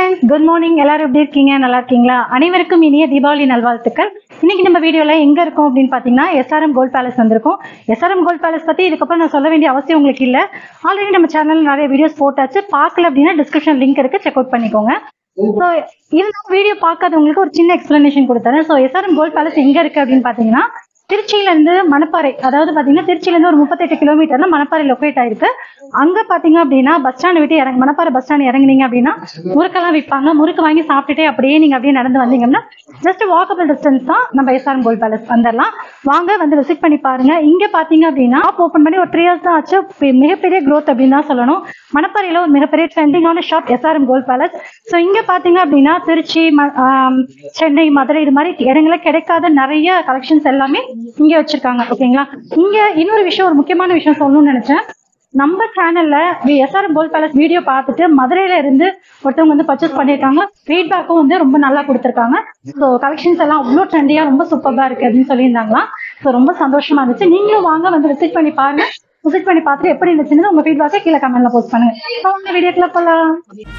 friends good morning எல்லாரும் எப்படி இருக்கீங்க நல்லா இருக்கீங்களா அனைவருக்கும் இனிய தீபாவளி நல்வாழ்த்துக்கள் இன்னைக்கு நம்ம வீடியோல எங்க இருக்கோம் அப்படின்னு பாத்தீங்கன்னா எஸ்ஆர்எம் கோல்ட் பேலஸ் வந்திருக்கோம் எஸ்ஆர்எம் கோல்ட் பேலஸ் பத்தி இதுக்கப்புறம் நான் சொல்ல வேண்டிய அவசியம் உங்களுக்கு இல்ல ஆல்ரெடி நம்ம சேனல்ல நிறைய வீடியோஸ் போட்டாச்சு பார்க்கல அப்படின்னா டிஸ்கிரிப்ஷன் லிங்க் இருக்கு செக் அவுட் பண்ணிக்கோங்க ஸோ இருந்தாலும் வீடியோ பார்க்காதவங்களுக்கு ஒரு சின்ன எக்ஸ்பிளனேஷன் கொடுத்தேன் ஸோ எஸ்ஆர்எம் கோல்ட் பேலஸ் எங்க இருக்கு அப்படின்னு பாத்தீங்கன்னா திருச்சியில இருந்து மணப்பாறை அதாவது பாத்தீங்கன்னா திருச்சியில இருந்து ஒரு முப்பத்தெட்டு கிலோமீட்டர்ல மணப்பாறை லொக்கேட் ஆயிருக்கு அங்க பாத்தீங்க அப்படின்னா பஸ் ஸ்டாண்ட் விட்டு இறங்க மணப்பாறை பஸ் ஸ்டாண்ட் இறங்குனீங்க அப்படின்னா முறுக்கெல்லாம் விற்பாங்க முறுக்கு வாங்கி சாப்பிட்டுட்டே அப்படியே நீங்க அப்படியே நடந்து வந்தீங்கன்னா ஜஸ்ட் வாக்கபிள் டிஸ்டன்ஸ் தான் நம்ம எஸ்ஆர்எம் கோல்ட் பேலஸ் வந்துடலாம் வாங்க வந்து விசிட் பண்ணி பாருங்க இங்க பாத்தீங்க அப்படின்னா ஓப்பன் பண்ணி ஒரு த்ரீ இயர்ஸ் தான் ஆச்சு பெ- மிகப்பெரிய growth அப்படின்னு தான் சொல்லணும் மணப்பாறையில ஒரு மிகப்பெரிய ட்ரெண்டிங்கான shop SRM gold palace so இங்க பாத்தீங்க அப்படின்னா திருச்சி ம- ஆம், சென்னை மதுரை இது மாதிரி இடங்களில் கிடைக்காத நிறைய கலெக்ஷன்ஸ் எல்லாமே இங்க வச்சிருக்காங்க ஓகேங்களா இங்க இன்னொரு விஷயம் ஒரு முக்கியமான விஷயம் சொல்லணும்னு நினைச்சேன் நம்ம சேனல்ல எஸ்ஆர்எம் கோல்ட் பேலஸ் வீடியோ பார்த்துட்டு மதுரையில இருந்து ஒருத்தவங்க வந்து பர்ச்சேஸ் பண்ணியிருக்காங்க ஃபீட்பேக்கும் வந்து ரொம்ப நல்லா கொடுத்துருக்காங்க ஸோ கலெக்ஷன்ஸ் எல்லாம் அவ்வளோ ட்ரெண்டியா ரொம்ப சூப்பரா இருக்கு அப்படின்னு சொல்லியிருந்தாங்களா ஸோ ரொம்ப சந்தோஷமா இருந்துச்சு நீங்களும் வாங்க வந்து விசிட் பண்ணி பாருங்க விசிட் பண்ணி பார்த்துட்டு எப்படி இருந்துச்சுன்னு உங்க ஃபீட்பேக்கை கீழே கமெண்ட்ல போஸ்ட் பண்ணுங்க ஸோ உங்க வீடியோக்குள்ள போலாம்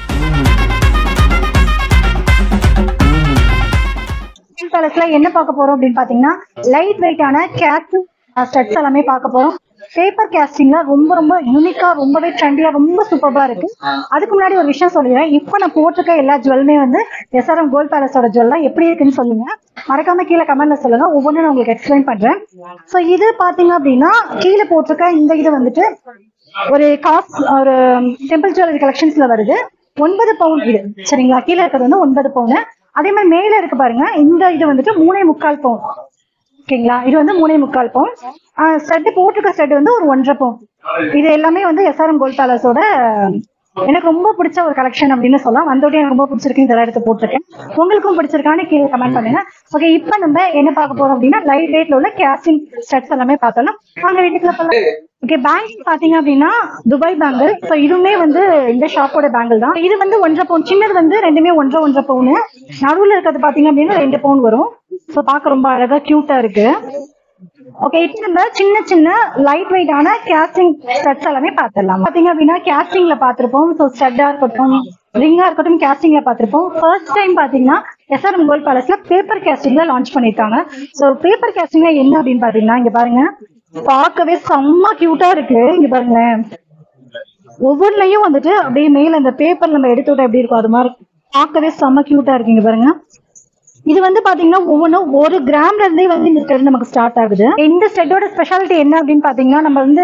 பேலஸ்ல என்ன பார்க்க போறோம் அப்படின்னு பாத்தீங்கன்னா லைட் வெயிட்டான கேஸ்டிங் ஸ்டட்ஸ் எல்லாமே பார்க்க போறோம் பேப்பர் கேஸ்டிங்ல ரொம்ப ரொம்ப யூனிக்கா ரொம்பவே ட்ரெண்டியா ரொம்ப சூப்பரா இருக்கு அதுக்கு முன்னாடி ஒரு விஷயம் சொல்லிடுறேன் இப்போ நான் போட்டிருக்க எல்லா ஜுவல்லுமே வந்து எஸ்ஆர்எம் கோல்ட் பேலஸோட ஜுவல் தான் எப்படி இருக்குன்னு சொல்லுங்க மறக்காம கீழே கமெண்ட்ல சொல்லுங்க ஒவ்வொன்றும் நான் உங்களுக்கு எக்ஸ்பிளைன் பண்றேன் ஸோ இது பாத்தீங்க அப்படின்னா கீழே போட்டிருக்க இந்த இது வந்துட்டு ஒரு காஸ் ஒரு டெம்பிள் ஜுவல்லரி கலெக்ஷன்ஸ்ல வருது ஒன்பது பவுன் இது சரிங்களா கீழே இருக்கிறது வந்து ஒன்பது பவுன் அதே மாதிரி மேல இருக்கு பாருங்க இந்த இது வந்துட்டு மூணே முக்கால் பவுன் ஓகேங்களா இது வந்து மூணே முக்கால் பவுன் ஸ்டட் போட்டிருக்க ஸ்டட் வந்து ஒரு ஒன்றரை பவுன் இது எல்லாமே வந்து எஸ்ஆர்எம் கோல்ட் பேலஸோட எனக்கு ரொம்ப பிடிச்ச ஒரு கலெக்ஷன் அப்படின்னு சொல்லலாம் வந்தோடனே எனக்கு ரொம்ப பிடிச்சிருக்கு இதெல்லாம் எடுத்து போட்டிருக்கேன் உங்களுக்கும் பிடிச்சிருக்கான்னு கீழே கமெண்ட் பண்ணுங்க ஓகே இப்போ நம்ம என்ன பார்க்க போறோம் அப்படின்னா லைட் வெயிட்ல உள்ள கேஸ்டிங் ஸ்டட்ஸ் எல்லாமே பார்த்தோம்னா வாங்க வீட்டுக்குள்ள போகலாம் ஓகே பேங்கிள் பாத்தீங்க அப்படின்னா துபாய் பேங்கிள் ஸோ இதுவுமே வந்து இந்த ஷாப்போட பேங்கிள் தான் இது வந்து ஒன்றரை பவுன் சின்னது வந்து ரெண்டுமே ஒன்றரை ஒன்றரை பவுன் நடுவுல இருக்கிறது பாத்தீங்க அப்படின்னா ரெண்டு பவுன் வரும் ஸோ பார்க்க ரொம்ப அழகா கியூட்டா இருக்கு ஓகே இப்போ நம்ம சின்ன சின்ன லைட் வெயிட்டான கேஸ்டிங் ஸ்டட்ஸ் எல்லாமே பார்த்துடலாம் பாத்தீங்க அப்படின்னா கேஸ்டிங்ல பார்த்திருப்போம் ஸோ ஸ்டட்டா இருக்கட்டும் ரிங்கா இருக்கட்டும் கேஸ்டிங்ல பார்த்திருப்போம் ஃபர்ஸ்ட் டைம் பாத்தீங்கன்னா எஸ்ஆர்எம் கோல்ட் பேலஸ்ல பேப்பர் கேஸ்டிங்ல லான்ச் பண்ணிருக்காங்க ஸோ பேப்பர் கேஸ்டிங்ல என்ன அப்படின்னு பாத்தீங்கன்னா இங்க பாருங்க பார்க்கவே செம்ம கியூட்டா இருக்கு இங்க பாருங்களேன் ஒவ்வொன்றுலயும் வந்துட்டு அப்படியே மேல அந்த பேப்பர் நம்ம எடுத்து விட்டா எப்படி இருக்கும் அது மாதிரி பார்க்கவே செம்ம கியூட்டா இருக்கு இங்க பாருங்க இது வந்து பாத்தீங்கன்னா ஒவ்வொன்றும் ஒரு கிராம்ல இருந்தே வந்து இந்த ஸ்டெட் நமக்கு ஸ்டார்ட் ஆகுது இந்த ஸ்டெட்டோட ஸ்பெஷாலிட்டி என்ன அப்படின்னு பாத்தீங்கன்னா நம்ம வந்து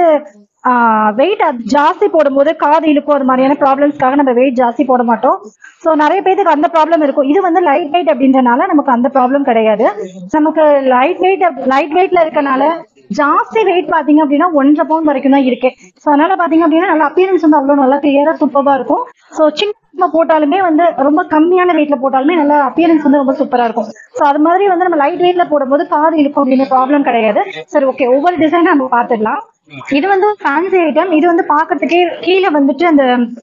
வெயிட் ஜாஸ்தி போடும்போது காது இழுக்கும் அது மாதிரியான ப்ராப்ளம்ஸ்க்காக நம்ம வெயிட் ஜாஸ்தி போட மாட்டோம் ஸோ நிறைய பேருக்கு அந்த ப்ராப்ளம் இருக்கும் இது வந்து லைட் வெயிட் அப்படின்றனால நமக்கு அந்த ப்ராப்ளம் கிடையாது நமக்கு லைட் வெயிட் லைட் வெயிட்ல இருக்கனால ஜாஸ்தி வெயிட் பாத்தீங்க அப்படின்னா ஒன்றரை பவுண்ட் வரைக்கும் தான் இருக்கு ஸோ அதனால பாத்தீங்க அப்படின்னா நல்லா அப்பியரன்ஸ் வந்து அவ்வளோ நல்லா கிளியரா சூப்பரா இருக்கும் ஸோ சின்ன போட்டாலுமே வந்து ரொம்ப கம்மியான வெயிட்ல போட்டாலுமே நல்லா அப்பியரன்ஸ் வந்து ரொம்ப சூப்பரா இருக்கும் ஸோ அது மாதிரி வந்து நம்ம லைட் வெயிட்ல போடும்போது காது இழுக்கும் அப்படின்ற ப்ராப்ளம் கிடையாது சரி ஓகே ஒவ்வொரு டிசைன் நம்ம பார்த்துடலாம் இது வந்து ஃபேன்சி ஐட்டம் இது வந்து பார்க்கறதுக்கே கீழே வந்துட்டு அந்த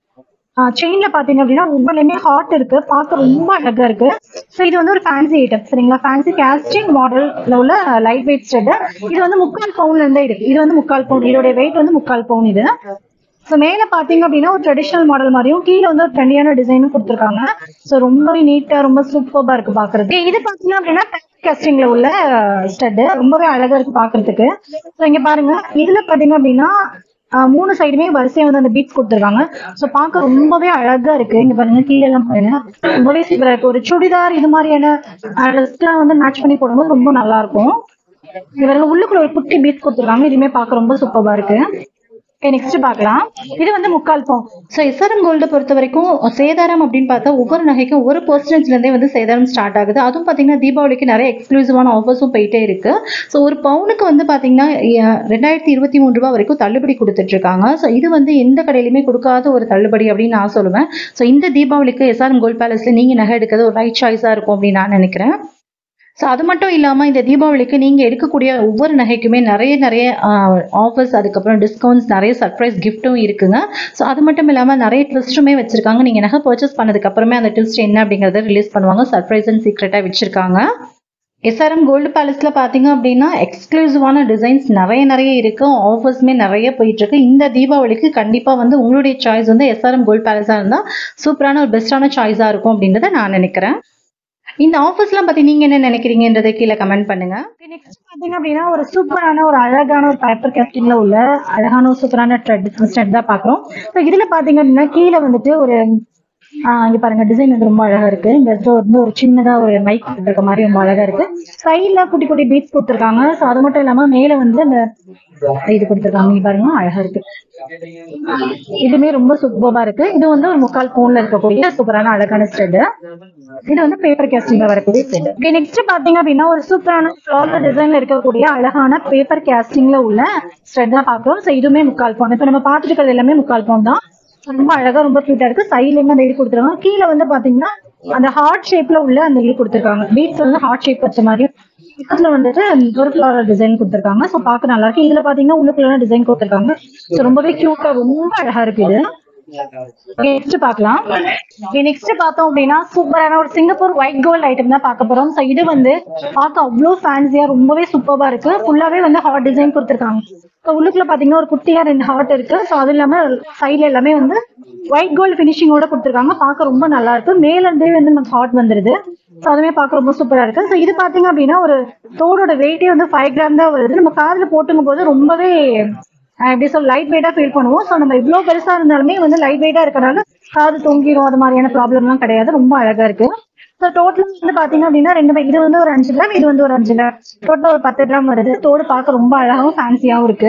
செயின்ல பாத்தீங்க அப்படின்னா ஒவ்வொன்றுமே ஹார்ட் இருக்கு பார்க்க ரொம்ப அழகா இருக்கு ஸோ இது வந்து ஒரு ஃபேன்சி ஐட்டம் சரிங்களா ஃபேன்சி கேஸ்டிங் மாடல்ல உள்ள லைட் வெயிட் ஸ்டெட் இது வந்து முக்கால் பவுன்ல இருந்தே இருக்கு இது வந்து முக்கால் பவுன் இதோட வெயிட் வந்து முக்கால் பவுன் இது ஸோ மேல பாத்தீங்க அப்படின்னா ஒரு ட்ரெடிஷனல் மாடல் மாதிரியும் கீழே வந்து ஒரு ட்ரெண்டியான டிசைனும் கொடுத்துருக்காங்க ஸோ ரொம்பவே நீட்டா ரொம்ப சூப்பர்பா இருக்கு பாக்குறது இது பாத்தீங்க அப்படின்னா கேஸ்டிங்ல உள்ள ஸ்டட் ரொம்பவே அழகா இருக்கு பாக்குறதுக்கு ஸோ இங்க பாருங்க இதுல பாத்தீங்க அப்படின்னா ஆஹ் மூணு சைடுமே வரிசையா வந்து அந்த பீட்ஸ் கொடுத்துருக்காங்க ஸோ பார்க்க ரொம்பவே அழகா இருக்கு இங்க பாருங்க கீழே எல்லாம் பாருங்க ரொம்பவே சூப்பரா இருக்கு ஒரு சுடிதார் இது மாதிரியான ட்ரெஸ்லாம் வந்து மேட்ச் பண்ணி போடும்போது ரொம்ப நல்லா இருக்கும் இவங்க உள்ளுக்குள்ள ஒரு குட்டி பீட்ஸ் கொடுத்துருக்காங்க இதுவுமே பார்க்க ரொம்ப சூப்பரா இருக்கு நெக்ஸ்ட் பார்க்கலாம் இது வந்து முக்கால் பவுன் ஸோ எஸ்ஆர்எம் கோல்டை பொறுத்த வரைக்கும் சேதாரம் அப்படின்னு பார்த்தா ஒவ்வொரு நகைக்கும் ஒரு பர்சன்டேஜ்லேருந்தே வந்து சேதாரம் ஸ்டார்ட் ஆகுது அதுவும் பார்த்தீங்கன்னா தீபாவளிக்கு நிறைய எக்ஸ்க்ளூசிவான ஆஃபர்ஸும் போயிட்டே இருக்கு ஸோ ஒரு பவுனுக்கு வந்து பார்த்தீங்கன்னா அஹ், ரெண்டாயிரத்தி இருபத்தி மூணு ரூபா வரைக்கும் தள்ளுபடி கொடுத்துட்டு இருக்காங்க ஸோ இது வந்து எந்த கடையிலுமே கொடுக்காத ஒரு தள்ளுபடி அப்படின்னு நான் சொல்லுவேன் ஸோ இந்த தீபாவளிக்கு எஸ்ஆர்எம் கோல்ட் பேலஸில் நீங்கள் நகை எடுக்கிறது ஒரு ரைட் சாய்ஸாக இருக்கும் அப்படின்னு நான் நினைக்கிறேன் ஸோ அது மட்டும் இல்லாமல் இந்த தீபாவளிக்கு நீங்கள் எடுக்கக்கூடிய ஒவ்வொரு நகைக்குமே நிறைய நிறைய ஆஃபர்ஸ் அதுக்கப்புறம் டிஸ்கவுண்ட்ஸ் நிறைய சர்ப்ரைஸ் கிஃப்ட்டும் இருக்குங்க ஸோ அது மட்டும் இல்லாமல் நிறைய ட்விஸ்ட்டுமே வச்சுருக்காங்க நீங்கள் நகை பர்ச்சேஸ் பண்ணதுக்கு அப்புறமே அந்த ட்விஸ்ட் என்ன அப்படிங்கிறத ரிலீஸ் பண்ணுவாங்க சர்ப்ரைஸ் அண்ட் சீக்ரெட்டாக வச்சுருக்காங்க எஸ்ஆர்எம் கோல்டு பேலஸ்ல பாத்தீங்க அப்படின்னா எக்ஸ்க்ளூசிவான டிசைன்ஸ் நிறைய நிறைய இருக்கு ஆஃபர்ஸ்மே நிறைய போயிட்டு இருக்கு இந்த தீபாவளிக்கு கண்டிப்பா வந்து உங்களுடைய சாய்ஸ் வந்து எஸ்ஆர்எம் கோல்டு பேலஸா இருந்தா சூப்பரான ஒரு பெஸ்டான சாய்ஸா இருக்கும் அப்படின்றத நான் நினைக்கிறேன் இந்த ஆஃபர்ஸ்லாம் பத்தி நீங்க என்ன நினைக்கிறீங்கன்றதை கீழே கமெண்ட் பண்ணுங்க நெக்ஸ்ட் பாத்தீங்க அப்படின்னா ஒரு சூப்பரான ஒரு அழகான ஒரு பேப்பர் கேஸ்டிங்ல உள்ள அழகான ஒரு சூப்பரான ட்ரெட் ஸ்டெட் தான் பாக்குறோம் ஸோ இதுல பாத்தீங்க அப்படின்னா கீழே வந்துட்டு ஒரு ஆஹ் இங்க பாருங்க டிசைன் வந்து ரொம்ப அழகா இருக்கு இந்த இடத்துல வந்து ஒரு சின்னதா ஒரு மைக் இருக்க மாதிரி ரொம்ப அழகா இருக்கு சைட்ல குட்டி குட்டி பீட்ஸ் கொடுத்துருக்காங்க ஸோ அது மட்டும் இல்லாம மேல வந்து அந்த இது கொடுத்துருக்காங்க இங்க பாருங்க அழகா இருக்கு இதுமே ரொம்ப சூப்பரா இருக்கு இது வந்து ஒரு முக்கால் பவுன்ல இருக்கக்கூடிய சூப்பரான அழகான ஸ்டெட் இது வந்து பேப்பர் கேஸ்டிங்ல வரக்கூடிய ஸ்டெட் ஓகே நெக்ஸ்ட் பாத்தீங்க அப்படின்னா ஒரு சூப்பரான ஃபிளாரல் டிசைன்ல இருக்கக்கூடிய அழகான பேப்பர் கேஸ்டிங்ல உள்ள ஸ்டெட் தான் பாக்குறோம் ஸோ இதுவுமே முக்கால் பவுன் இப்போ நம்ம பார்த்துட்டு இருக்கிறது எல்லாமே முக்கால் பவுன் தான் ரொம்ப அழகா ரொம்ப கியூட்டா இருக்கு சைட்லயுமே அந்த இது கொடுத்துருக்காங்க கீழே வந்து பாத்தீங்கன்னா அந்த ஹார்ட் ஷேப்ல உள்ள அந்த இது கொடுத்துருக்காங்க பீட்ஸ் வந்து ஹார்ட் ஷேப் வச்ச மாதிரி பக்கத்துல வந்துட்டு ஒரு ஃபிளாரல் டிசைன் கொடுத்துருக்காங்க ஸோ பார்க்க நல்லா இருக்கு இதுல பாத்தீங்கன்னா உள்ளுக்குள்ள டிசைன் கொடுத்துருக்காங்க ஸோ ரொம்பவே கியூட்டா ரொம்ப அழகா இருக்கு இது நெக்ஸ்ட் பார்க்கலாம் நெக்ஸ்ட் பார்த்தோம் அப்படின்னா சூப்பரான ஒரு சிங்கப்பூர் ஒயிட் கோல்ட் ஐட்டம் தான் பார்க்க போறோம் ஸோ இது வந்து பார்க்க அவ்வளோ ஃபேன்சியா ரொம்பவே சூப்பரா இருக்கு ஃபுல்லாவே வந்து ஹார்ட் டிசைன் கொடுத்துருக்காங்க ஸோ உள்ளுக்குள்ள பாத்தீங்கன்னா ஒரு குட்டியா ரெண்டு ஹார்ட் இருக்கு ஸோ அது இல்லாம சைட்ல எல்லாமே வந்து ஒயிட் கோல்டு ஃபினிஷிங்கோட கொடுத்துருக்காங்க பார்க்க ரொம்ப நல்லா இருக்கு மேல இருந்தே வந்து நமக்கு ஹார்ட் வந்துருது ஸோ அதுவுமே பார்க்க ரொம்ப சூப்பரா இருக்கு ஸோ இது பாத்தீங்க அப்படின்னா ஒரு தோடோட வெயிட்டே வந்து ஃபைவ் கிராம் தான் வருது நம்ம காதுல போட்டுக்கும் போது ரொம்பவே ஆஹ் எப்படி சொல்ல லைட் வெயிட்டா ஃபீல் பண்ணுவோம் ஸோ நம்ம இவ்வளோ பெருசா இருந்தாலுமே வந்து லைட் வெயிட்டா இருக்கறனால காது தொங்கிரும் அது மாதிரியான ப்ராப்ளம்லாம் கிடையாது ரொம்ப அழகா இருக்கு ஸோ டோட்டல் வந்து பாத்தீங்க அப்படின்னா ரெண்டு இது வந்து ஒரு அஞ்சு கிராம் இது வந்து ஒரு அஞ்சு கிராம் டோட்டல் ஒரு பத்து கிராம் வருது தோடு பார்க்க ரொம்ப அழகாவும் ஃபேன்சியாவும் இருக்கு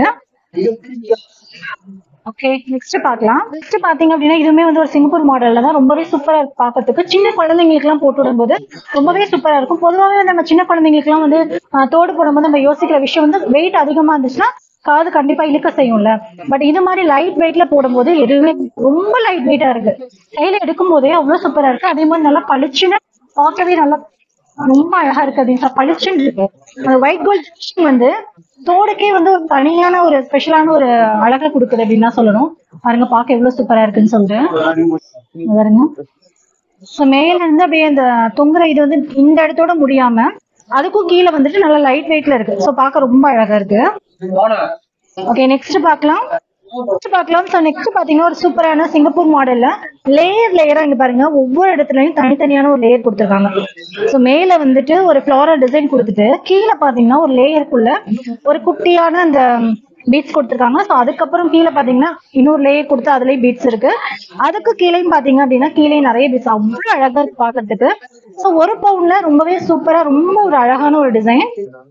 ஓகே நெக்ஸ்ட் பார்க்கலாம் நெக்ஸ்ட் பாத்தீங்க அப்படின்னா இதுவுமே வந்து ஒரு சிங்கப்பூர் மாடல்ல தான் ரொம்பவே சூப்பரா இருக்கு பார்க்கிறதுக்கு சின்ன குழந்தைங்களுக்கு எல்லாம் போட்டு விடும்போது ரொம்பவே சூப்பரா இருக்கும் பொதுவாகவே நம்ம சின்ன குழந்தைங்களுக்கு எல்லாம் வந்து ஆஹ், தோடு போடும்போது நம்ம யோசிக்கிற விஷயம் வந்து வெயிட் அதிகமா இருந்துச்சுன்னா காது கண்டிப்பா இழுக்க செய்யும்ல பட் இது மாதிரி லைட் வெயிட்ல போடும்போது எதுவுமே ரொம்ப லைட் வெயிட்டா இருக்கு கையில எடுக்கும் போதே அவ்வளவு சூப்பரா இருக்கு அதே மாதிரி நல்லா பளிச்சுன்னு பார்க்கவே நல்லா ரொம்ப அழகா இருக்கு அப்படின்னு பளிச்சுன்னு இருக்கு அந்த ஒயிட் கோல்ட் வந்து தோடுக்கே வந்து ஒரு தனியான ஒரு ஸ்பெஷலான ஒரு அழகை கொடுக்குது அப்படின்னு தான் சொல்லணும் பாருங்க பார்க்க எவ்வளவு சூப்பரா இருக்குன்னு சொல்லிட்டு இங்க பாருங்க ஸோ மேல இருந்து அப்படியே அந்த தொங்குற இது வந்து இந்த இடத்தோட முடியாம அதுக்கும் கீழே வந்துட்டு நல்லா லைட் வெயிட்ல இருக்கு ஸோ பார்க்க ரொம்ப அழகா இருக்கு ஓகே நெக்ஸ்ட் பார்க்கலாம் நெக்ஸ்ட் பார்க்கலாம் ஸோ நெக்ஸ்ட் பாத்தீங்கன்னா ஒரு சூப்பரான சிங்கப்பூர் மாடல்ல லேயர் லேயரா இங்க பாருங்க ஒவ்வொரு இடத்துலயும் தனித்தனியான ஒரு லேயர் கொடுத்துருக்காங்க ஸோ மேல வந்துட்டு ஒரு ஃபிளாரல் டிசைன் கொடுத்துட்டு கீழே பாத்தீங்கன்னா ஒரு லேயருக்குள்ள ஒரு குட்டியான அந்த பீட்ஸ் கொடுத்துருக்காங்க ஸோ அதுக்கப்புறம் கீழே பாத்தீங்கன்னா இன்னொரு லேயர் கொடுத்து அதுலயும் பீட்ஸ் இருக்கு அதுக்கு கீழேயும் பாத்தீங்க அப்படின்னா கீழே நிறைய பீட்ஸ் அவ்வளவு அழகா இருக்கு பாக்குறதுக்கு ஸோ ஒரு பவுன்ல ரொம்பவே சூப்பரா ரொம்ப ஒரு அழகான ஒரு டிசைன்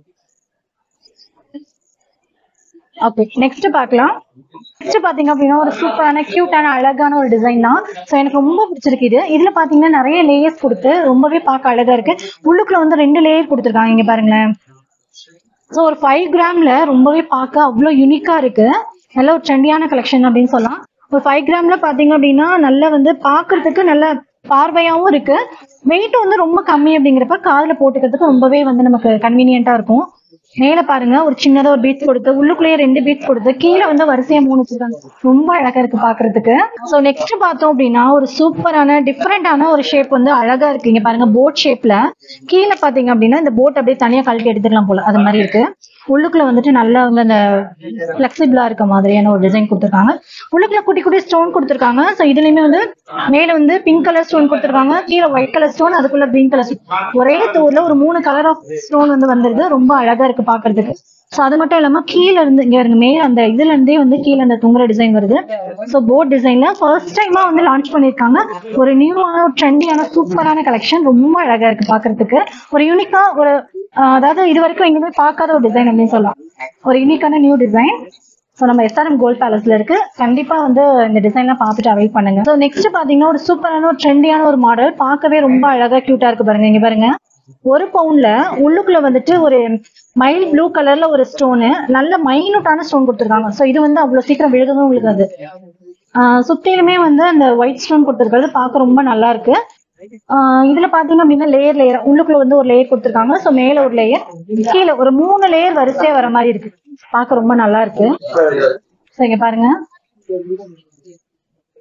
ஓகே நெக்ஸ்ட் பார்க்கலாம் நெக்ஸ்ட் பாத்தீங்க அப்படின்னா ஒரு சூப்பரான கியூட்டான அழகான ஒரு டிசைன் தான் ஸோ எனக்கு ரொம்ப பிடிச்சிருக்கு இது இதுல பாத்தீங்கன்னா நிறைய லேயர்ஸ் கொடுத்து ரொம்பவே பார்க்க அழகா இருக்கு உள்ளுக்குள்ள வந்து ரெண்டு லேயர் கொடுத்துருக்காங்க இங்க பாருங்களேன் ஸோ ஒரு ஃபைவ் கிராம்ல ரொம்பவே பார்க்க அவ்வளோ யூனிக்கா இருக்கு நல்ல ஒரு ட்ரெண்டியான கலெக்ஷன் அப்படின்னு சொல்லலாம் ஒரு ஃபைவ் கிராம்ல பாத்தீங்க அப்படின்னா நல்லா வந்து பார்க்கிறதுக்கு நல்ல பார்வையாவும் இருக்கு வெயிட் வந்து ரொம்ப கம்மி அப்படிங்கிறப்ப காதுல போட்டுக்கிறதுக்கு ரொம்பவே வந்து நமக்கு கன்வீனியன்ட்டா இருக்கும் மேல பாருங்க ஒரு சின்னதா ஒரு பீட்ஸ் கொடுத்து உள்ளுக்குள்ளேயே ரெண்டு பீட்ஸ் கொடுத்து கீழே வந்து வரிசையா மூணு வச்சிருக்காங்க ரொம்ப அழகா இருக்கு பாக்குறதுக்கு சோ நெக்ஸ்ட் பார்த்தோம் அப்படின்னா ஒரு சூப்பரான டிஃப்ரெண்டான ஒரு ஷேப் வந்து அழகா இருக்கு இங்க பாருங்க போட் ஷேப்ல கீழே பாத்தீங்க அப்படின்னா இந்த போட் அப்படியே தனியா கழட்டி எடுத்துக்கலாம் போல அது மாதிரி இருக்கு உள்ளுக்குள்ள வந்துட்டு நல்லா வந்து அந்த பிளெக்சிபிளா இருக்க மாதிரியான ஒரு டிசைன் கொடுத்துருக்காங்க உள்ளுக்குள்ள குட்டி குட்டி ஸ்டோன் கொடுத்துருக்காங்க ஸோ இதுலயுமே வந்து மேல வந்து பிங்க் கலர் ஸ்டோன் கொடுத்துருக்காங்க கீழே ஒயிட் கலர் ஸ்டோன் அதுக்குள்ள கிரீன் கலர் ஸ்டோன் ஒரே தோர்ல ஒரு மூணு கலர் ஆஃப் ஸ்டோன் வந்து வந்துருது ரொம்ப அழகா இருக்கு பாக்குறதுக்கு ஸோ அது மட்டும் இல்லாம கீழ இருந்து இங்க இருங்க மேல அந்த இதுல இருந்தே வந்து கீழே அந்த துங்குற டிசைன் வருது ஸோ போட் டிசைன்ல ஃபர்ஸ்ட் டைமா வந்து லான்ச் பண்ணிருக்காங்க ஒரு நியூவான ஒரு ட்ரெண்டியான சூப்பரான கலெக்ஷன் ரொம்ப அழகா இருக்கு பாக்குறதுக்கு ஒரு யூனிக்கா ஒரு ஆஹ் அதாவது இது வரைக்கும் எங்கேயுமே பார்க்காத ஒரு டிசைன் அப்படின்னு சொல்லலாம் ஒரு யூனிக்கான நியூ டிசைன் ஸோ நம்ம எஸ்ஆர்எம் கோல்ட் பேலஸ்ல இருக்கு கண்டிப்பா வந்து இந்த டிசைன்லாம் பார்த்துட்டு அவைட் பண்ணுங்க ஸோ நெக்ஸ்ட் பாத்தீங்கன்னா ஒரு சூப்பரான ஒரு ட்ரெண்டியான ஒரு மாடல் பார்க்கவே ரொம்ப அழகா கியூட்டா இருக்கு பாருங்க இங்க பாருங்க ஒரு பவுன்ல உள்ளுக்குள்ள வந்துட்டு ஒரு மைல் ப்ளூ கலர்ல ஒரு ஸ்டோனு நல்ல மைனூட்டான ஸ்டோன் கொடுத்துருக்காங்க ஸோ இது வந்து அவ்வளவு சீக்கிரம் விழுகவும் விழுகாது ஆஹ் சுத்திலுமே வந்து அந்த ஒயிட் ஸ்டோன் கொடுத்துருக்கிறது பார்க்க ரொம்ப நல்லா இருக்கு ஆஹ் இதுல பாத்தீங்க அப்படின்னா லேயர் லேயர் உள்ளுக்குள்ள வந்து ஒரு லேயர் கொடுத்துருக்காங்க ஸோ மேல ஒரு லேயர் கீழே ஒரு மூணு லேயர் வரிசையா வர மாதிரி இருக்கு பார்க்க ரொம்ப நல்லா இருக்கு ஸோ இங்க பாருங்க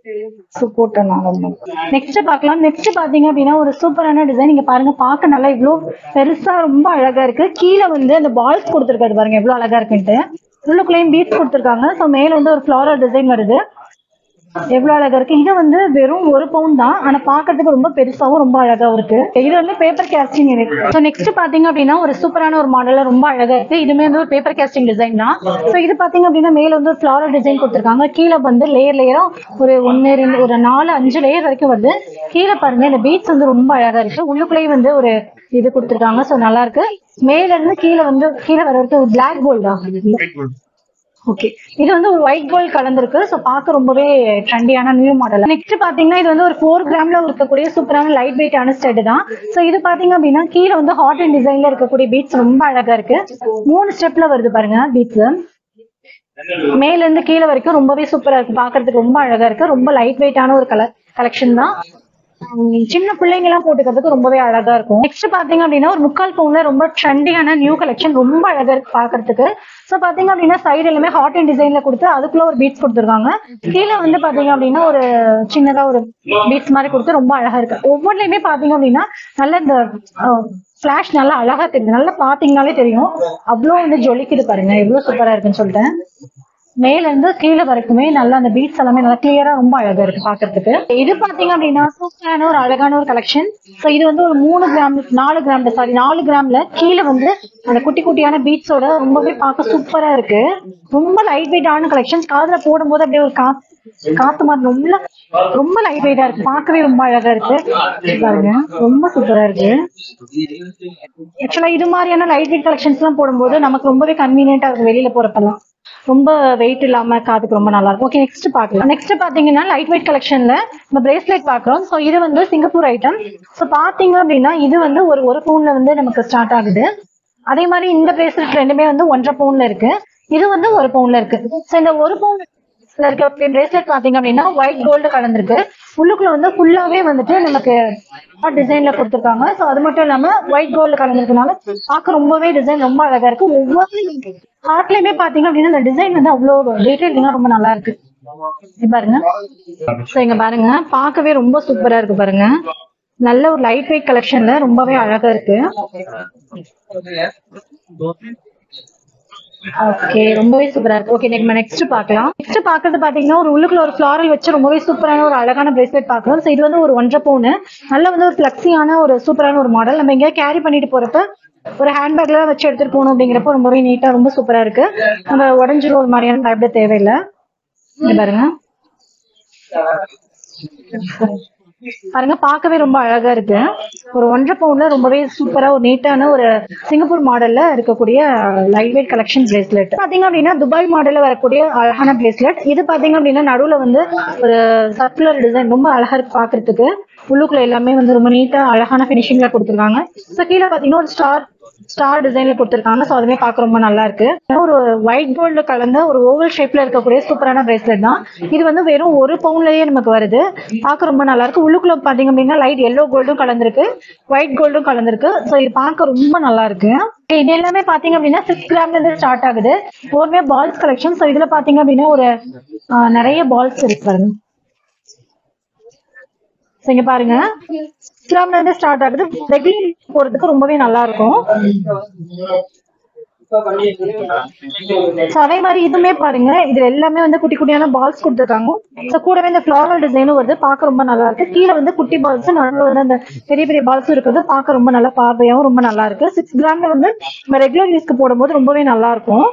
நெக்ஸ்ட் பார்க்கலாம் நெக்ஸ்ட் பாத்தீங்க அப்படின்னா ஒரு சூப்பரான டிசைன் நீங்க பாருங்க பார்க்க நல்லா இவ்ளோ பெருசா ரொம்ப அழகா இருக்கு கீழே வந்து அந்த பால்ஸ் கொடுத்துருக்காது பாருங்க எவ்வளவு அழகா இருக்குன்ட்டு உள்ளுக்குள்ளேயும் பீட்ஸ் கொடுத்துருக்காங்க ஸோ மேல வந்து ஒரு ஃபிளாரல் டிசைன் வருது எவ்வளவு அழகா இருக்கு இது வந்து வெறும் ஒரு பவுன் தான் ஆனா பாக்குறதுக்கு ரொம்ப பெருசாவும் ரொம்ப அழகாவும் இருக்கு இது வந்து பேப்பர் கேஸ்டிங் இருக்கு ஸோ நெக்ஸ்ட் பாத்தீங்க அப்படின்னா ஒரு சூப்பரான ஒரு மாடல்ல ரொம்ப அழகா இருக்கு இதுமே வந்து ஒரு பேப்பர் கேஸ்டிங் டிசைன் தான் ஸோ இது பாத்தீங்க அப்படின்னா மேல வந்து ஒரு ஃபிளாரல் டிசைன் கொடுத்துருக்காங்க கீழே வந்து லேயர் லேயரா ஒரு ஒன்னு ரெண்டு ஒரு நாலு அஞ்சு லேயர் வரைக்கும் வருது கீழே பாருங்க இந்த பீட்ஸ் வந்து ரொம்ப அழகா இருக்கு உள்ளுக்குள்ளேயும் வந்து ஒரு இது கொடுத்துருக்காங்க ஸோ நல்லா இருக்கு மேல இருந்து கீழே வந்து கீழே வர வரைக்கும் ஒரு பிளாக் கோல்டா ஓகே இது வந்து ஒரு ஒயிட் கோல்ட் கலந்துருக்கு ஸோ பார்க்க ரொம்பவே ட்ரெண்டியான நியூ மாடல் நெக்ஸ்ட் பாத்தீங்கன்னா இது வந்து ஒரு ஃபோர் கிராம்ல இருக்கக்கூடிய சூப்பரான லைட் வெயிட்டான ஸ்டெட் தான் ஸோ இது பாத்தீங்க அப்படின்னா கீழே வந்து ஹாட் அண்ட் டிசைன்ல இருக்கக்கூடிய பீட்ஸ் ரொம்ப அழகா இருக்கு மூணு ஸ்டெப்ல வருது பாருங்க பீட்ஸ் மேல இருந்து கீழே வரைக்கும் ரொம்பவே சூப்பரா இருக்கு பாக்குறதுக்கு ரொம்ப அழகா இருக்கு ரொம்ப லைட் வெயிட்டான ஒரு கலர் கலெக்ஷன் தான் உம் சின்ன பிள்ளைங்க எல்லாம் போட்டுக்கிறதுக்கு ரொம்பவே அழகா இருக்கும் நெக்ஸ்ட் பாத்தீங்க அப்படின்னா ஒரு முக்கால் பவுன்ல ரொம்ப ட்ரெண்டியான நியூ கலெக்ஷன் ரொம்ப அழகா இருக்கு பாக்குறதுக்கு சோ பாத்தீங்க அப்படின்னா சைடு எல்லாமே ஹாட் அண்ட் டிசைன்ல கொடுத்து அதுக்குள்ள ஒரு பீட்ஸ் கொடுத்துருக்காங்க கீழே வந்து பாத்தீங்க அப்படின்னா ஒரு சின்னதா ஒரு பீட்ஸ் மாதிரி கொடுத்து ரொம்ப அழகா இருக்கு ஒவ்வொன்றுலயுமே பாத்தீங்க அப்படின்னா நல்ல இந்த ஃபிளாஷ் நல்லா அழகா தெரியுது நல்லா பாத்தீங்கன்னாலே தெரியும் அவ்வளோ வந்து ஜொலிக்குது பாருங்க எவ்வளவு சூப்பரா இருக்குன்னு சொல்லிட்டேன் மேல இருந்து கீழே வரைக்குமே நல்லா அந்த பீட்ஸ் எல்லாமே நல்லா கிளியரா ரொம்ப அழகா இருக்கு பாக்குறதுக்கு இது பாத்தீங்க அப்படின்னா சூப்பரான ஒரு அழகான ஒரு கலெக்ஷன் சோ இது வந்து ஒரு மூணு கிராம் நாலு கிராம்ல சாரி நாலு கிராம்ல கீழே வந்து அந்த குட்டி குட்டியான பீட்ஸோட ரொம்பவே பார்க்க சூப்பரா இருக்கு ரொம்ப லைட் வெயிட்டான கலெக்ஷன்ஸ் காதுல போடும்போது அப்படியே ஒரு காத்து காத்து மாதிரி ரொம்ப ரொம்ப லைட் வெயிட்டா இருக்கு பார்க்கவே ரொம்ப அழகா இருக்கு பாருங்க ரொம்ப சூப்பரா இருக்கு ஆக்சுவலா இது மாதிரியான லைட் வெயிட் கலெக்ஷன்ஸ் எல்லாம் போடும்போது நமக்கு ரொம்பவே கன்வீனியன்டா இருக்கும் வெளியில போறப்பெல்லாம் ரொம்ப வெயிட் இல்லாம காதுக்கு ரொம்ப நல்லா இருக்கும் ஓகே நெக்ஸ்ட் பார்க்கலாம் நெக்ஸ்ட் பாத்தீங்கன்னா லைட் வெயிட் கலெக்ஷன்ல நம்ம பிரேஸ்லெட் பாக்குறோம் ஸோ இது வந்து சிங்கப்பூர் ஐட்டம் ஸோ பாத்தீங்க அப்படின்னா இது வந்து ஒரு ஒரு பவுன்ல வந்து நமக்கு ஸ்டார்ட் ஆகுது அதே மாதிரி இந்த பிரேஸ்லெட் ரெண்டுமே வந்து ஒன்றரை பவுன்ல இருக்கு இது வந்து ஒரு பவுன்ல இருக்கு ஸோ இந்த ஒரு பவுன் இருக்க பிரேஸ்லெட் பாத்தீங்க அப்படின்னா ஒயிட் கோல்டு கலந்துருக்கு உள்ளுக்குள்ள வந்து ஃபுல்லாவே வந்துட்டு நமக்கு டிசைன்ல கொடுத்துருக்காங்க ஸோ அது மட்டும் இல்லாம ஒயிட் கோல்டு கலந்துருக்கனால பார்க்க ரொம்பவே டிசைன் ரொம்ப அழகா இருக்கு ஒவ்வொரு ஹார்ட்லயுமே பாத்தீங்க அப்படின்னா இந்த டிசைன் வந்து அவ்வளோ டீட்டெயிலிங்கா ரொம்ப நல்லா இருக்கு இது பாருங்க ஸோ இங்க பாருங்க பார்க்கவே ரொம்ப சூப்பரா இருக்கு பாருங்க நல்ல ஒரு லைட் வெயிட் கலெக்ஷன்ல ரொம்பவே அழகா இருக்கு ஓகே ரொம்பவே சூப்பரா இருக்கு ஓகே நம்ம நெக்ஸ்ட் பார்க்கலாம் நெக்ஸ்ட் பாக்குறது பாத்தீங்கன்னா ஒரு உள்ளுக்குள்ள ஒரு ஃபிளாரல் வச்சு ரொம்பவே சூப்பரான ஒரு அழகான பிரேஸ்லெட் பாக்குறோம் ஸோ இது வந்து ஒரு ஒன்றரை பவுன் நல்ல வந்து ஒரு ஃபிளக்ஸியான ஒரு சூப்பரான ஒரு மாடல் நம்ம எங்கேயாவது கேரி பண்ணிட்டு போறப்ப ஒரு ஹேண்ட்பேக்ல வச்சு எடுத்துட்டு போகணும் அப்படிங்கிறப்ப ரொம்பவே நீட்டா ரொம்ப சூப்பரா இருக்கு நம்ம உடஞ்சிரும் ஒரு மாதிரியான பயப்பட தேவையில்லை இங்க பாருங்க பாருங்க பார்க்கவே ரொம்ப அழகா இருக்கு ஒரு ஒன்றரை பவுன்ல ரொம்பவே சூப்பரா ஒரு நீட்டான ஒரு சிங்கப்பூர் மாடல்ல இருக்கக்கூடிய லைட் வெயிட் கலெக்ஷன் பிரேஸ்லெட் பாத்தீங்க அப்படின்னா துபாய் மாடல்ல வரக்கூடிய அழகான பிரேஸ்லெட் இது பாத்தீங்க அப்படின்னா நடுவுல வந்து ஒரு சர்க்குலர் டிசைன் ரொம்ப அழகா இருக்கு பாக்குறதுக்கு உள்ளுக்குள்ள எல்லாமே வந்து ரொம்ப நீட்டா அழகான பினிஷிங்ல கொடுத்துருக்காங்க ஸோ கீழே பாத்தீங்கன்னா ஒரு ஸ்டார் ஸ்டார் டிசைன்ல கொடுத்துருக்காங்க ஸோ அதுவுமே பார்க்க ரொம்ப நல்லா இருக்கு ஒரு ஒயிட் கோல்டு கலந்த ஒரு ஓவல் ஷேப்ல இருக்கக்கூடிய சூப்பரான பிரேஸ்லெட் தான் இது வந்து வெறும் ஒரு பவுன்லயே நமக்கு வருது பார்க்க ரொம்ப நல்லா இருக்கு உள்ளுக்குள்ள பாத்தீங்க அப்படின்னா லைட் எல்லோ கோல்டும் கலந்துருக்கு ஒயிட் கோல்டும் கலந்துருக்கு ஸோ இது பார்க்க ரொம்ப நல்லா இருக்கு இது எல்லாமே பாத்தீங்க அப்படின்னா சிக்ஸ் கிராம்ல இருந்து ஸ்டார்ட் ஆகுது ஒருமே பால்ஸ் கலெக்ஷன் ஸோ இதுல பாத்தீங்க அப்படின்னா ஒரு ஆஹ், நிறைய பால்ஸ் இருக்கு பாருங்க So, இங்க பாருங்க கிராம்ல இருந்து ஸ்டார்ட் ஆகுது ரெகுலர் போறதுக்கு ரொம்பவே நல்லா இருக்கும் So, அதே மாதிரி இதுமே பாருங்க இதுல எல்லாமே வந்து குட்டி குட்டியான பால்ஸ் கொடுத்துருக்காங்க ஸோ கூடவே இந்த ஃபிளாரல் டிசைனும் வருது பார்க்க ரொம்ப நல்லா இருக்கு கீழே வந்து குட்டி பால்ஸ் நடுவில் வந்து அந்த பெரிய பெரிய பால்ஸ் இருக்குது பார்க்க ரொம்ப நல்லா பார்வையாவும் ரொம்ப நல்லா இருக்கு சிக்ஸ் கிராம்ல வந்து நம்ம ரெகுலர் யூஸ்க்கு போடும்போது ரொம்பவே நல்லா இருக்கும்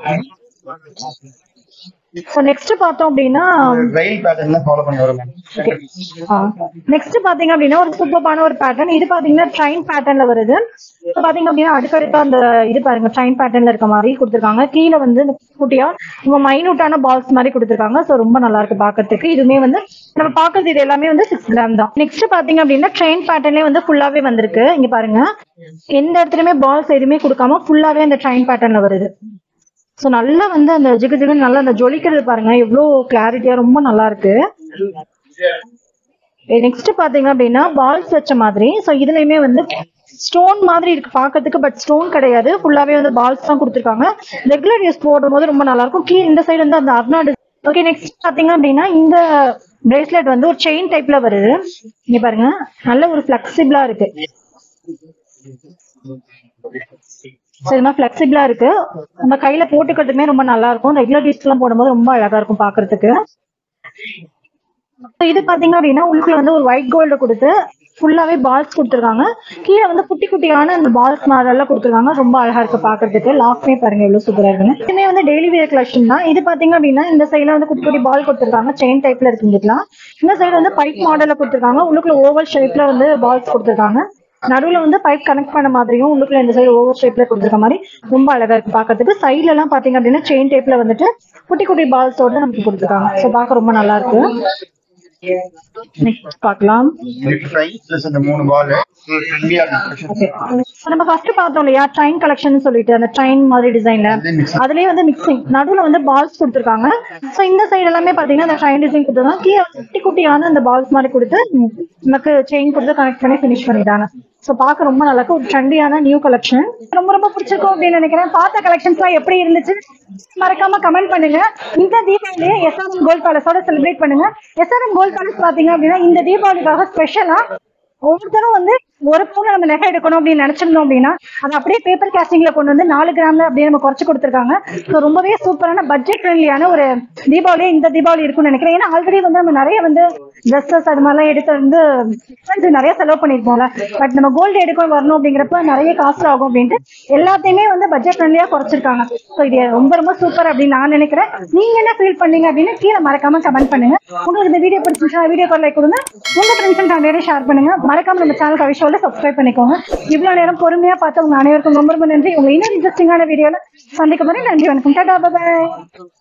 ஸோ நெக்ஸ்ட் பார்த்தோம் அப்படின்னா ரயில் பேட்டர்ன்ல ஃபாலோ பண்ணி வரும் மேம் நெக்ஸ்ட் பாத்தீங்க அப்படின்னா ஒரு சூப்பரான ஒரு பேட்டர்ன் இது பாத்தீங்கன்னா ட்ரைன் பேட்டர்ன்ல வருது இப்ப பாத்தீங்க அப்படின்னா அடுக்கடுக்கா அந்த இது பாருங்க ட்ரைன் பேட்டர்ன்ல இருக்க மாதிரி கொடுத்துருக்காங்க கீழே வந்து இந்த குட்டியா ரொம்ப மைனூட்டான பால்ஸ் மாதிரி கொடுத்துருக்காங்க சோ ரொம்ப நல்லா இருக்கு பாக்கிறதுக்கு இதுவுமே வந்து நம்ம பாக்குறது இது எல்லாமே வந்து சிக்ஸ் கிராம் தான் நெக்ஸ்ட் பாத்தீங்க அப்படின்னா ட்ரெயின் பேட்டர்ன்லயே வந்து ஃபுல்லாவே வந்திருக்கு இங்க பாருங்க எந்த இடத்துலயுமே பால்ஸ் எதுவுமே கொடுக்காம ஃபுல்லாவே அந்த ட்ரெயின் பேட்டர்ன்ல வருது சோ நல்லா வந்து அந்த ஜிகு ஜிகுன்னு நல்லா அந்த ஜொலிக்கிறது பாருங்க எவ்வளவு கிளாரிட்டியா ரொம்ப நல்லா இருக்கு நெக்ஸ்ட் பாத்தீங்க அப்படின்னா பால்ஸ் வச்ச மாதிரி சோ இதுலயுமே வந்து ஸ்டோன் மாதிரி இருக்கு பாக்கிறதுக்கு பட் ஸ்டோன் கிடையாது ஃபுல்லாவே வந்து பால்ஸ் தான் கொடுத்துருக்காங்க ரெகுலர் யூஸ் போடும்போது ரொம்ப நல்லா இருக்கும் கீழே இந்த சைடு வந்து அந்த அர்னா ஓகே நெக்ஸ்ட் பாத்தீங்க அப்படின்னா இந்த பிரேஸ்லெட் வந்து ஒரு செயின் டைப்ல வருது இங்க பாருங்க நல்ல ஒரு ஃபிளெக்சிபிளா இருக்கு So, இது மாதிரி ஃபிளெக்சிபிளா இருக்கு நம்ம கையில போட்டுக்கிறதுமே ரொம்ப நல்லா இருக்கும் ரெகுலர் டிஸ்க் எல்லாம் போடும்போது ரொம்ப அழகா இருக்கும் பாக்குறதுக்கு So, இது பாத்தீங்க அப்படின்னா உள்ளுக்குள்ள வந்து ஒரு ஒயிட் கோல்டு கொடுத்து ஃபுல்லாவே பால்ஸ் கொடுத்துருக்காங்க கீழே வந்து குட்டி குட்டியான அந்த பால்ஸ் மாடல்ல கொடுத்துருக்காங்க ரொம்ப அழகா இருக்கு பாக்குறதுக்கு லாக்மே பாருங்க எவ்வளவு சூப்பரா இருக்குன்னு இதுமே வந்து டெய்லி வியர் கலெக்ஷன் தான் இது பாத்தீங்க அப்படின்னா இந்த சைடுல வந்து குட்டி குட்டி பால் கொடுத்துருக்காங்க செயின் டைப்ல இருக்கு இங்கிட்டலாம் இந்த சைடு வந்து பைப் மாடல்ல கொடுத்துருக்காங்க உள்ளுக்குள்ள ஓவல் ஷேப்ல வந்து பால்ஸ் கொடுத்துருக்காங்க நடுவுல வந்து பைப் கனெக்ட் பண்ண மாதிரியும் உள்ளுக்குள்ள இந்த சைடு ஓவர் ஷேப்ல கொடுத்துருக்க மாதிரி ரொம்ப அழகா இருக்கு பாக்கிறதுக்கு சைடுல எல்லாம் பாத்தீங்க அப்படின்னா செயின் டைப்ல வந்துட்டு குட்டி குட்டி பால்ஸோட நமக்கு கொடுத்துருக்காங்க ஸோ பார்க்க ரொம்ப நல்லா இருக்கு நெக்ஸ்ட் பார்க்கலாம் ட்ரை பிளஸ் அந்த மூணு பால் இந்தியா நம்ம ஃபர்ஸ்ட் பார்த்தோம் இல்லையா ட்ரெயின் கலெக்ஷன் சொல்லிட்டு அந்த ட்ரெயின் மாதிரி டிசைன்ல அதுலயே வந்து மிக்சிங் நடுவுல வந்து பால்ஸ் கொடுத்துருக்காங்க சோ இந்த சைடு எல்லாமே பாத்தீங்கன்னா அந்த ட்ரெயின் டிசைன் கொடுத்துருக்காங்க கீழே வந்து குட்டி குட்டியான அந்த பால்ஸ் மாதிரி கொடுத்து நமக்கு செயின் கொடுத்து கனெக்ட் பண்ணி ஃபினிஷ் பண்ணிட்டாங்க சோ பார்க்க ரொம்ப நல்லா இருக்கு ஒரு ட்ரெண்டியான நியூ கலெக்ஷன் ரொம்ப ரொம்ப பிடிச்சிருக்கும் அப்படின்னு நினைக்கிறேன் பார்த்த கலெக்ஷன்ஸ் எல்லாம் எப்படி இருந்துச்சு மறக்காம கமெண்ட் பண்ணுங்க இந்த தீபாவளியை எஸ்ஆர்எம் கோல்ட் பேலஸோட செலிப்ரேட் பண்ணுங்க எஸ்ஆர்எம் கோல்ட் பேலஸ் பாத்தீங்க அப்படின்னா இந்த தீபாவளிக்காக ஸ்பெஷலா ஒவ்வொருத்தரும் வந்து ஒரு பவுன் நம்ம நகை எடுக்கணும் அப்படின்னு நினைச்சிருந்தோம் அப்படின்னா அதை அப்படியே பேப்பர் கேஸ்டிங்ல கொண்டு வந்து நாலு கிராம்ல அப்படியே நம்ம குறைச்சு கொடுத்துருக்காங்க ஸோ ரொம்பவே சூப்பரான பட்ஜெட் ஃப்ரெண்ட்லியான ஒரு தீபாவளி இந்த தீபாவளி இருக்கும்னு நினைக்கிறேன் ஏன்னா ஆல்ரெடி வந்து நம்ம நிறைய வந்து ட்ரெஸ்ஸஸ் அது மாதிரிலாம் எடுத்து வந்து expensive நிறைய செலவு பண்ணிருப்போம்ல பட் நம்ம கோல்டு எடுக்க வரணும் அப்படிங்கிறப்ப நிறைய காஸ்ட் ஆகும் அப்படின்ட்டு எல்லாத்தையுமே வந்து பட்ஜெட் ஃப்ரெண்ட்லியா குறைச்சிருக்காங்க ஸோ இது ரொம்ப ரொம்ப சூப்பர் அப்படின்னு நான் நினைக்கிறேன் நீங்க என்ன ஃபீல் பண்ணீங்க அப்படின்னு கீழே மறக்காம கமெண்ட் பண்ணுங்க உங்களுக்கு இந்த வீடியோ பிடிச்சிருந்தா வீடியோ லைக் கொடுங்க உங்க ஃப்ரெண்ட்ஸ் அண்ட் ஃபேமிலியோட ஷேர் பண்ணுங்க மறக்காம நம்ம சேனல் கவிஷோல சப்ஸ்கிரைப் பண்ணிக்கோங்க இவ்வளவு நேரம் பொறுமையா பார்த்து உங்க அனைவருக்கும் ரொம்ப ரொம்ப நன்றி உங்க இன்னும் இன்ட்ரெஸ்டிங்கான வீடியோல சந்திக்கும் வரை நன்றி வணக்கம் டாடா பாய்